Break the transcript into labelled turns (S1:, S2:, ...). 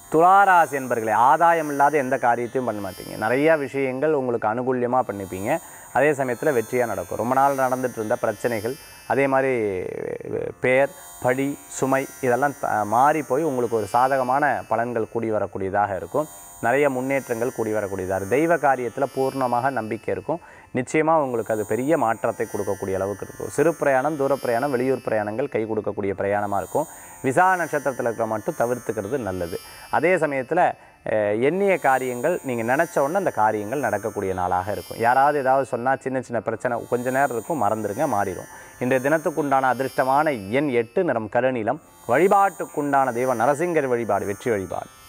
S1: துளாராசி என்பர்களே ஆதாயம் இல்லாத எந்த காரியத்தையும் பண்ண மாட்டீங்க நிறைய விஷயங்கள் உங்களுக்கு அனுகூல்யமாக பண்ணிப்பீங்க அதே சமயத்தில் வெற்றியாக நடக்கும் ரொம்ப நாள் நடந்துட்டு இருந்த பிரச்சனைகள் அதே மாதிரி பெயர் படி சுமை இதெல்லாம் த- மாறி போய் உங்களுக்கு ஒரு சாதகமான பலன்கள் கூடி வரக்கூடியதாக இருக்கும் நிறைய முன்னேற்றங்கள் கூடி வரக்கூடியதாக இருக்கும் தெய்வ காரியத்தில் பூர்ணமாக நம்பிக்கை இருக்கும் நிச்சயமாக உங்களுக்கு அது பெரிய மாற்றத்தை கொடுக்கக்கூடிய அளவுக்கு இருக்கும் சிறு பிரயாணம் தூர பிரயாணம் வெளியூர் பிரயாணங்கள் கை கொடுக்கக்கூடிய பிரயாணமாக இருக்கும் விசா நட்சத்திரத்தில் இருக்கிற மட்டும் தவிர்த்துக்கிறது நல்லது அதே சமயத்தில் அஹ், எண்ணிய காரியங்கள் நீங்கள் நினச்ச உடனே அந்த காரியங்கள் நடக்கக்கூடிய நாளாக இருக்கும் யாராவது ஏதாவது சொன்னால் சின்ன சின்ன பிரச்சனை கொஞ்ச நேரம் இருக்கும் மறந்துடுங்க மாறிடும் இன்றைய தினத்துக்குண்டான அதிர்ஷ்டமான எண் எட்டு நிறம் கருநீலம் வழிபாட்டுக்குண்டான தெய்வம் நரசிங்கர் வழிபாடு வெற்றி வழிபாடு